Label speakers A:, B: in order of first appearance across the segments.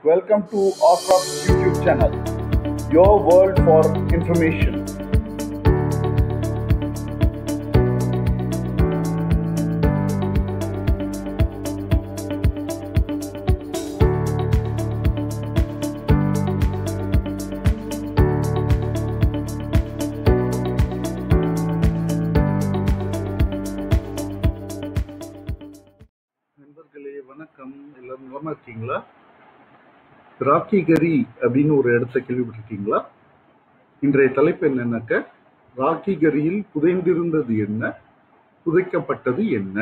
A: Welcome to Orcroft's YouTube channel, your world for information.
B: நண்பர்களே வணக்கம் எல்லாரும் நலமா இருக்கீங்களா ராக்கிகரி அப்படின்னு ஒரு இடத்த கேள்விப்பட்டிருக்கீங்களா இன்றைய தலைப்பு என்னன்னாக்க ராக்கிகரியில் புதைந்திருந்தது என்ன புதைக்கப்பட்டது என்ன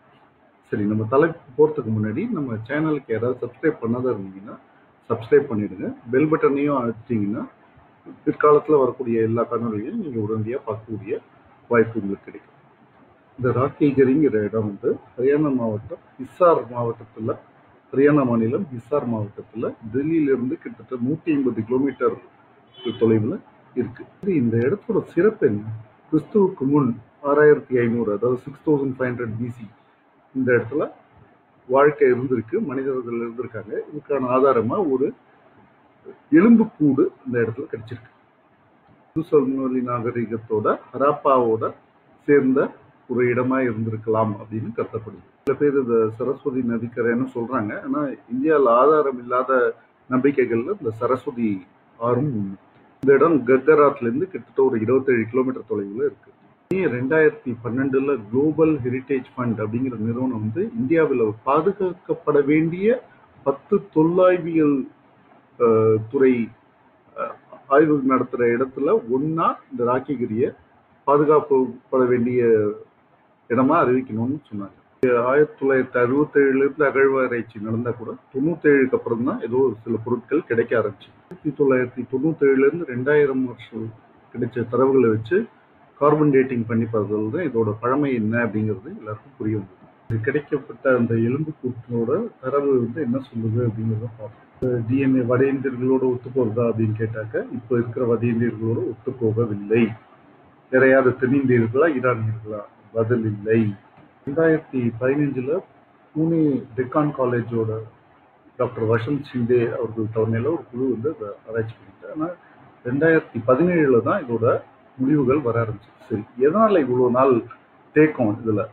B: சரி நம்ம தலைப்பு போறதுக்கு முன்னாடி நம்ம சேனலுக்கு யாராவது சப்ஸ்கிரைப் பண்ணாத இருந்தீங்கன்னா சப்ஸ்கிரைப் பண்ணிடுங்க பெல் பட்டனையும் அழுத்திட்டீங்கன்னா பிற்காலத்தில் வரக்கூடிய எல்லா காணொலிகளையும் நீங்கள் உடனடியாக பார்க்கக்கூடிய வாய்ப்பு உங்களுக்கு கிடைக்கும் இந்த ராக்கிகரிங்கிற இடம் வந்து ஹரியானா மாவட்டம் ஹிசார் மாவட்டத்தில் ஹரியானா மாநிலம் ஹிசார் மாவட்டத்தில் டெல்லியிலிருந்து கிட்டத்தட்ட நூற்றி ஐம்பது கிலோமீட்டர் தொலைவில் இருக்கு இது இந்த இடத்தோட சிறப்பு என்ன கிறிஸ்துவுக்கு முன் ஆறாயிரத்தி ஐநூறு அதாவது six thousand five hundred BC இந்த இடத்துல வாழ்க்கை இருந்திருக்கு மனிதர்கள் இருந்திருக்காங்க இதுக்கான ஆதாரமாக ஒரு எலும்புக்கூடு இந்த இடத்துல கிடைச்சிருக்கு புதுசொல்மொழி நாகரிகத்தோட ஹராப்பாவோட சேர்ந்த ஒரு இடமா இருந்திருக்கலாம் அப்படின்னு கருதப்படுது சில பேர் இந்த சரஸ்வதி நதிக்கரைன்னு சொல்றாங்க ஆனா இந்தியாவில் ஆதாரம் இல்லாத நம்பிக்கைகள்ல இந்த சரஸ்வதி ஆறும் ஒண்ணு இந்த இடம் கர்கராத்ல இருந்து கிட்டத்தட்ட ஒரு இருபத்தேழு கிலோமீட்டர் தொலைவில் இருக்கு ரெண்டாயிரத்தி பன்னெண்டுல குளோபல் ஹெரிட்டேஜ் ஃபண்ட் அப்படிங்கிற நிறுவனம் வந்து இந்தியாவில் பாதுகாக்கப்பட வேண்டிய பத்து தொல்லாய்வியல் அஹ், துறை அஹ், ஆய்வு நடத்துற இடத்துல ஒன்னா இந்த ராக்கிகிரியை பாதுகாக்கப்பட வேண்டிய இடமா அறிவிக்கணும்னு சொன்னாங்க ஆயிரத்தி தொள்ளாயிரத்தி அறுபத்தேழுல இருந்து அகழ்வாராய்ச்சி நடந்தா கூட தொண்ணூத்தேழுக்கு அப்புறம் தான் ஏதோ ஒரு சில பொருட்கள் கிடைக்க ஆரம்பிச்சு ஆயிரத்தி தொள்ளாயிரத்தி தொண்ணூத்தேழுல இருந்து ரெண்டாயிரம் வருஷம் கிடைச்ச தரவுகளை வச்சு கார்பன் டேட்டிங் பண்ணி பார்த்ததுல தான் இதோட பழமை என்ன அப்படிங்கிறது எல்லாருக்கும் புரிய வந்தது இது கிடைக்கப்பட்ட அந்த எலும்பு கூட்டோட தரவு வந்து என்ன சொல்லுது அப்படிங்கிறத பார்ப்போம் டிஎன்ஏ வட இந்தியர்களோட ஒத்து போகுதா அப்படின்னு கேட்டாக்க இப்போ இருக்கிற வட இந்தியர்களோட ஒத்து போகவில்லை வேற யாரு தென்னிந்தியர்களா ஈரானியர்களா பதில் இல்லை ரெண்டாயிரத்தி பதினஞ்சுல பூனே டெக்கான் காலேஜோட டாக்டர் வசந்த் சிண்டே அவர்கள் தலைமையில் ஒரு குழு வந்து அதை ஆராய்ச்சி பண்ணிட்டு ஆனால் ரெண்டாயிரத்தி பதினேழுல தான் இதோட முடிவுகள் வர ஆரம்பிச்சு சரி எதனால இவ்வளோ நாள் தேக்கம் இதுல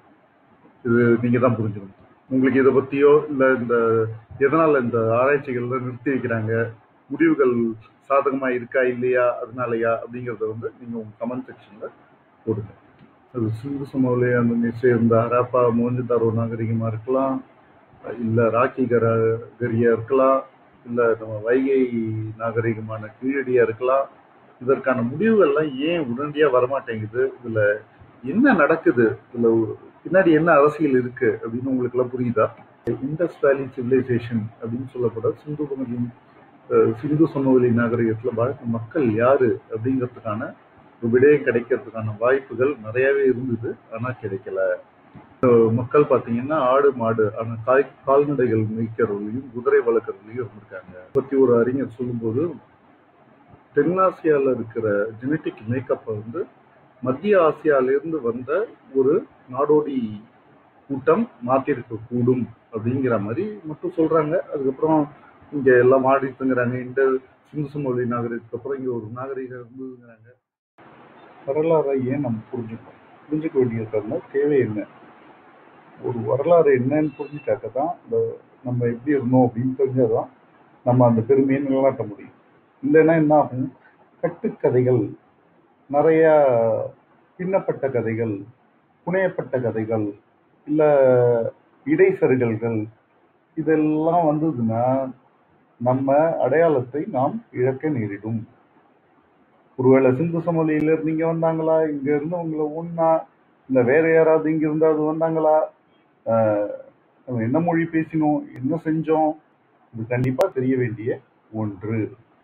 B: இது நீங்க தான் புரிஞ்சுக்கணும் உங்களுக்கு இதை பத்தியோ இல்லை இந்த எதனால இந்த ஆராய்ச்சிகள்ல நிறுத்தி வைக்கிறாங்க முடிவுகள் சாதகமா இருக்கா இல்லையா அதனாலயா அப்படிங்கறத வந்து நீங்க உங்க கமெண்ட் செக்ஷன்ல போடுங்க அது சிந்து சமவெளி அந்த சேர்ந்த ஹராப்பா மோஞ்சதாரோ நாகரிகமா இருக்கலாம் இல்ல ராக்கி கர கரியா இருக்கலாம் இல்ல நம்ம வைகை நாகரிகமான கீழடியா இருக்கலாம் இதற்கான முடிவுகள்லாம் ஏன் உடனடியா வரமாட்டேங்குது இதுல என்ன நடக்குது இதுல ஒரு- பின்னாடி என்ன அரசியல் இருக்கு அப்படின்னு உங்களுக்கு எல்லாம் புரியுதா இண்டஸ் வேலி சிவிலைசேஷன் அப்படின்னு சொல்லப்பட சிந்து சமவெளி அஹ், சிந்து சமவெளி நாகரிகத்துல வாழ்க்கை மக்கள் யாரு அப்படிங்கிறதுக்கான ஒரு விடயம் கிடைக்கிறதுக்கான வாய்ப்புகள் நிறையவே இருந்தது ஆனா கிடைக்கல அஹ், மக்கள் பாத்தீங்கன்னா ஆடு மாடு ஆனா காய் கால்நடைகள் மேய்க்கிறவர்களையும் குதிரை வளர்க்கறவர்களையும் இருந்திருக்காங்க பத்தி ஒரு அறிஞர் சொல்லும்போது தென்னாசியால இருக்கிற ஜெனட்டிக் மேக்கப்பை வந்து மத்திய ஆசியால இருந்து வந்த ஒரு நாடோடி கூட்டம் மாத்திருக்க கூடும் அப்படிங்கிற மாதிரி மட்டும் சொல்றாங்க அதுக்கப்புறம் இங்க எல்லாம் மாடி தங்குறாங்க இந்த சிந்து சமவெளி நாகரிகத்துக்கு அப்புறம் இங்க ஒரு நாகரிகம் இருந்ததுங்கிறாங்க வரலாறை ஏன் நம்ம புரிஞ்சுக்கணும் புரிஞ்சுக்க வேண்டியது தேவை என்ன ஒரு வரலாறு என்னன்னு புரிஞ்சுட்டாக்க தான் இந்த நம்ம எப்படி இருந்தோம் அப்படின்னு தெரிஞ்சாதான் நம்ம அந்த பெருமையை நிலநாட்ட முடியும் இல்லைன்னா என்ன ஆகும் கட்டுக்கதைகள் நிறைய பின்னப்பட்ட கதைகள் புனையப்பட்ட கதைகள் இல்லை இடைசருகல்கள் இதெல்லாம் வந்ததுன்னா நம்ம அடையாளத்தை நாம் இழக்க நேரிடும் ஒருவேளை சிந்து சமவெளியில இருந்து இங்க வந்தாங்களா இங்க இருந்தவங்கள ஒண்ணா இல்ல வேற யாராவது இங்க இருந்தாவது வந்தாங்களா ஆஹ் நம்ம என்ன மொழி பேசினோம் என்ன செஞ்சோம் இது கண்டிப்பா தெரிய வேண்டிய ஒன்று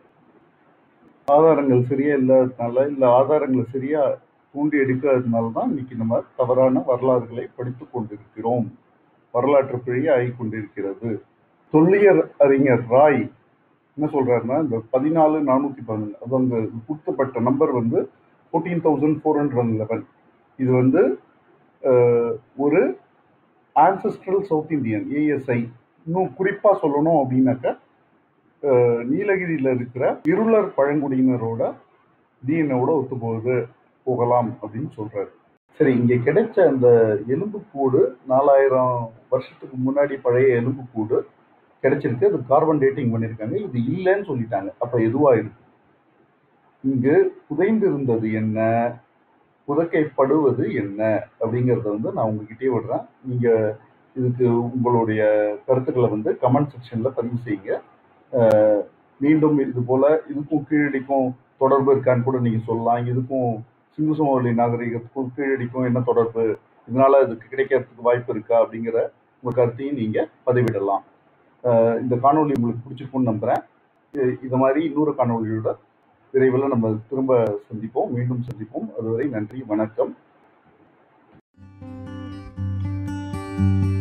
B: ஆதாரங்கள் சரியா இல்லாததுனால இல்ல ஆதாரங்களை சரியா தூண்டி எடுக்காததுனால தான் இன்னைக்கு நம்ம தவறான வரலாறுகளை படித்துக் கொண்டிருக்கிறோம் வரலாற்று பிழை ஆகி கொண்டிருக்கிறது தொல்லியல் அறிஞர் ராய் என்ன சொல்றாருன்னா இந்த பதினாலு நானூத்தி பதினொன்று அது அங்க கொடுக்கப்பட்ட நம்பர் வந்து fourteen thousand four hundred eleven இது வந்து அஹ், ஒரு ஆன்செஸ்ட்ரல் சவுத் இந்தியன் ஏஎஸ்ஐ இன்னும் குறிப்பா சொல்லணும் அப்படின்னாக்கா அஹ், நீலகிரியில இருக்கிற இருளர் பழங்குடியினரோட டிஎன்ஏவோட ஒத்து போகுது போகலாம் அப்படின்னு சொல்றாரு சரி இங்க கிடைச்ச அந்த எலும்புக்கூடு நாலாயிரம் வருஷத்துக்கு முன்னாடி பழைய எலும்புக்கூடு கிடைச்சிருக்கு அது கார்பன் டேட்டிங் பண்ணியிருக்காங்க இது இல்லைன்னு சொல்லிட்டாங்க அப்ப எதுவா இருக்கு இங்கு புதைந்து இருந்தது என்ன புதைக்கைப்படுவது என்ன அப்படிங்கிறத வந்து நான் உங்ககிட்டயே விடுறேன் நீங்க இதுக்கு உங்களுடைய கருத்துக்களை வந்து கமெண்ட் செக்ஷன்ல பதிவு செய்யுங்க அஹ் மீண்டும் இது போல இதுக்கும் கீழடிக்கும் தொடர்பு இருக்கான்னு கூட நீங்க சொல்லலாம் இதுக்கும் சிந்து சமவெளி நாகரிகத்துக்கும் கீழடிக்கும் என்ன தொடர்பு இதனால இதுக்கு கிடைக்கிறதுக்கு வாய்ப்பு இருக்கா அப்படிங்கிற உங்க கருத்தையும் நீங்க பதிவிடலாம் அஹ் இந்த காணொளி உங்களுக்கு பிடிச்சிருக்கும்னு நம்புறேன் இ- இது மாதிரி இன்னொரு காணொளியோட விரைவில் நம்ம திரும்ப சந்திப்போம் மீண்டும் சந்திப்போம் அதுவரை நன்றி வணக்கம்